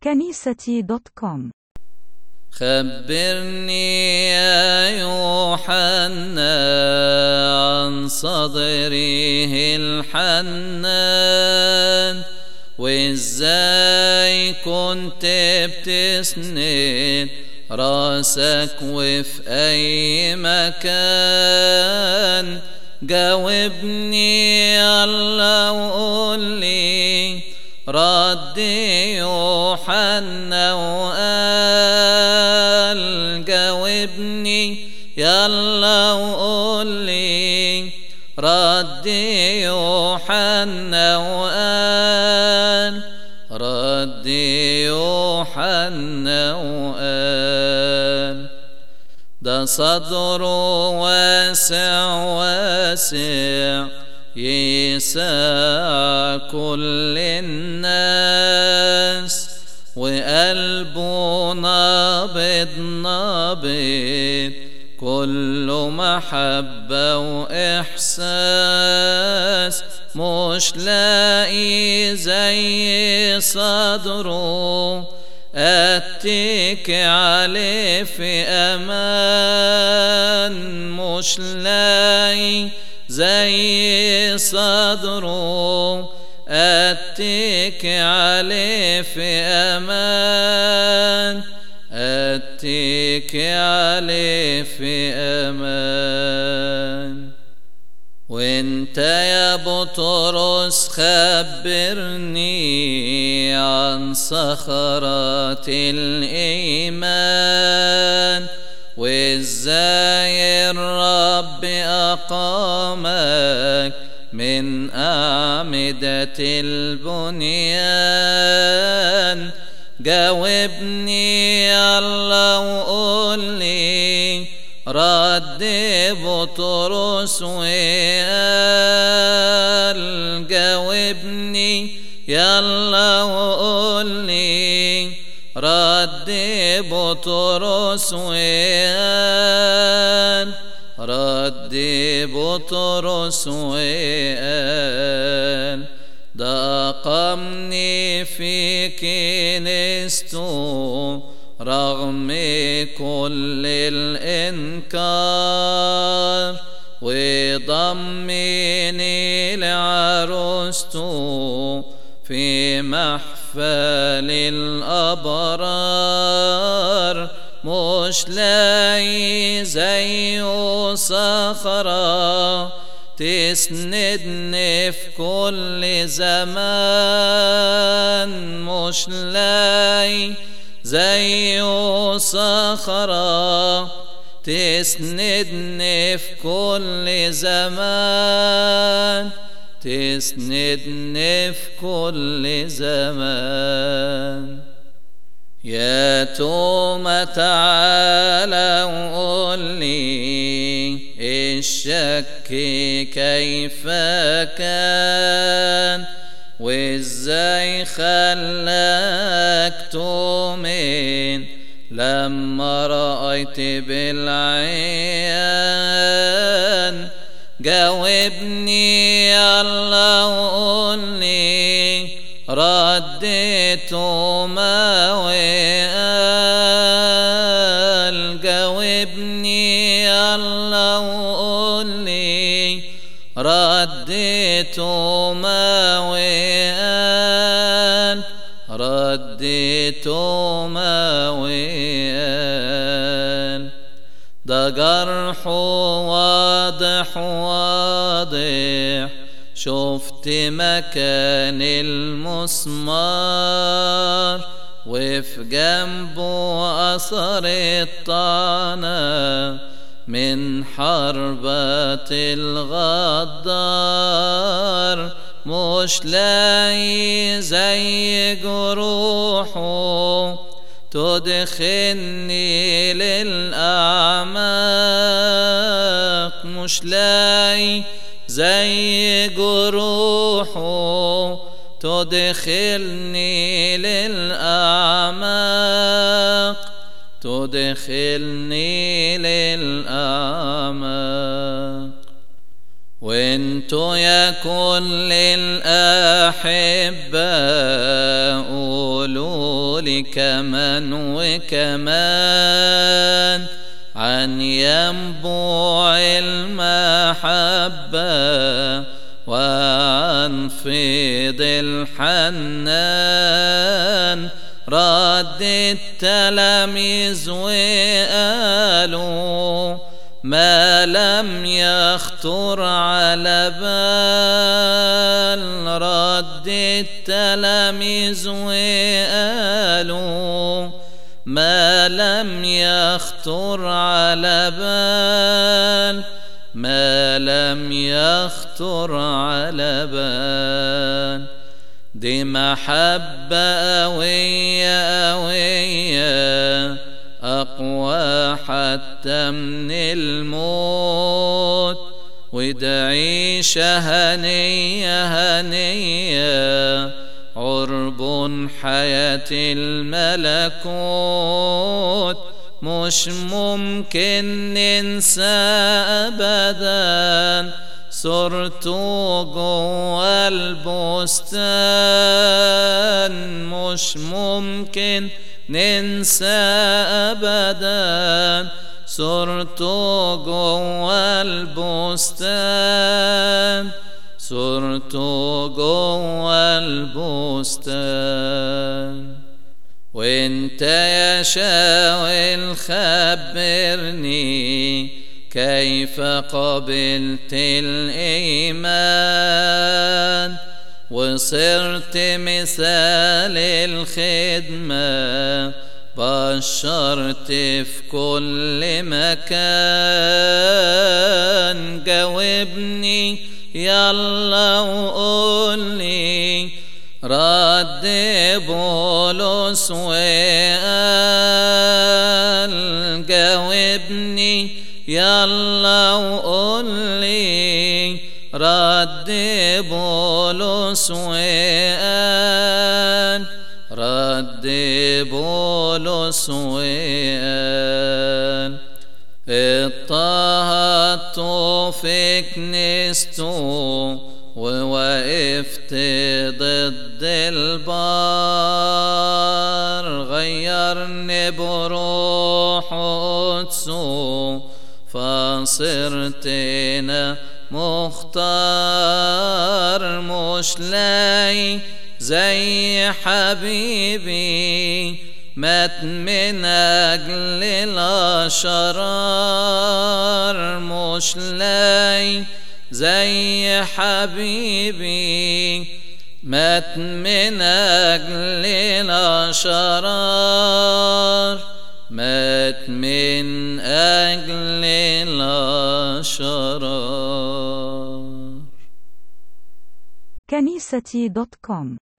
كنيستي دوت كوم خبرني يا يوحنا عن صدره الحنان وازاي كنت بتسند راسك وفي اي مكان جاوبني يلا وقول لي رد يوحنا وقال جاوبني يلا وقول لي رد يوحنا وقال رد يوحنا وقال ده صدره واسع واسع يسع كل الناس وقلبه نابض نابض كله محبة وإحساس مش لاقي زي صدره أتك عليه في أمان مش لاقي زي صدره أتك عليه في أمان أتك عليه في أمان وانت يا بطرس خبرني عن صخرة الإيمان وازاي الرب أقامك من أعمدة البنيان جاوبني يلا وقول لي رد بطرس وقال جاوبني يلا وقول لي رد بطرس وقال رد بطرس وقال ده أقمني في كنيسته رغم كل الإنكار وضمني لعروسته في محفل الأبرار مش لاقي زي صخرة تسندني في كل زمان مش لاقي زي صخرة تسندني في كل زمان تسندني في كل زمان يا توما تعالى وقول لي الشك كيف كان وازاي خلاك تؤمن لما رأيت بالعيان جاوبني يلا وقول لي رديت ما وقال جاوبني يلا وقول لي رديت ما وقال رديت ما وقال ده جرح واضح واضح شفت مكان المسمار وفي جنبه أثر الطعنة من حربة الغدار مش لاقي زي جروحه تدخلني للأعماق مش لاقي زي جروحه تدخلني للأعماق تدخلني للأعماق وانتو يا كل الأحبة قولوا تقولي كمان وكمان عن ينبوع المحبة وعن فيض الحنان رد التلاميذ وقالوا ما لم يخطر على بال رد التلاميذ وقالوا ما لم يخطر على بال ما لم يخطر على بال دي محبة قوية قوية أقوى حتى من الموت ودعيشة هنية هنية عرب حياة الملكوت مش ممكن ننسى أبدا صرته جوا البستان مش ممكن ننسى أبدا صرته جوا البستان صرته جوا البستان وانت يا شاول خبرني كيف قبلت الإيمان وصرت مثال الخدمة بشرت في كل مكان جاوبني يلا وقولي رد بولس وقال جاوبني يلا وقولي رد بولس وقال رد بولس وقال اضطهدت في كنيسته ووقفت ضد البار غيرني بروح قدسه فصرت أنا مختار مش لاقي زي حبيبي مات من أجل الأشرار مش لاقي زي حبيبي مات من أجل الأشرار مات من أجل الأشرار كنيستي دوت كوم